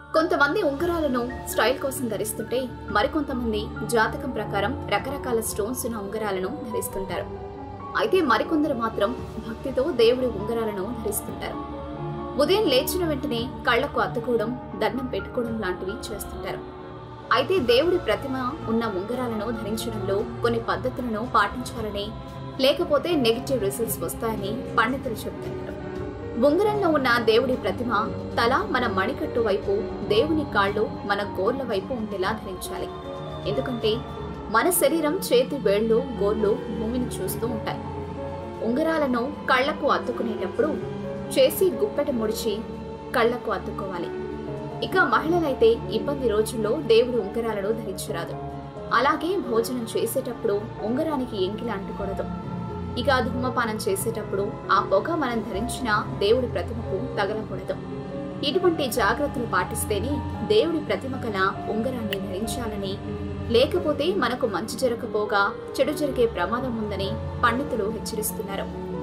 కొంతమంది ఉంగరాలను స్టైల్ కోసం ధరిస్తుంటే మరికొంతమంది జాతకం ప్రకారం రకరకాల స్టోన్స్ ఉన్న ఉంగరాలను ధరిస్తుంటారు అయితే మరికొందరు మాత్రం భక్తితో దేవుడి ఉంగరాలను ధరిస్తుంటారు ఉదయం లేచిన వెంటనే కళ్లకు అత్తుకోవడం దండం పెట్టుకోవడం లాంటివి చేస్తుంటారు అయితే దేవుడి ప్రతిమ ఉన్న ఉంగరాలను ధరించడంలో కొన్ని పద్ధతులను పాటించాలని లేకపోతే నెగిటివ్ రిజల్ట్స్ వస్తాయని పండితులు చెబుతున్నారు ఉంగరంలో ఉన్న దేవుడి ప్రతిమ తల మన మణికట్టు వైపు దేవుని కాళ్ళు మన గోర్ల వైపు ఉండేలా ధరించాలి ఎందుకంటే మన శరీరం చేతి వేళ్లు గోర్లు భూమిని చూస్తూ ఉంటాయి ఉంగరాలను కళ్లకు అత్తుకునేటప్పుడు చేసి గుప్పెట ముడిచి కళ్లకు అత్తుకోవాలి ఇక మహిళలైతే ఇబ్బంది రోజుల్లో దేవుడి ఉంగరాలను ధరించరాదు అలాగే భోజనం చేసేటప్పుడు ఉంగరానికి ఎంకిలి అంటుకూడదు ఇక ధూమపానం చేసేటప్పుడు ఆ పొగ మనం ధరించిన దేవుడి ప్రతిమకు తగలకూడదు ఇటువంటి జాగ్రత్తలు పాటిస్తేనే దేవుడి ప్రతిమ కల ఉంగరాన్ని ధరించాలని లేకపోతే మనకు మంచి జరగకపోగా చెడు జరిగే ప్రమాదం ఉందని పండితులు హెచ్చరిస్తున్నారు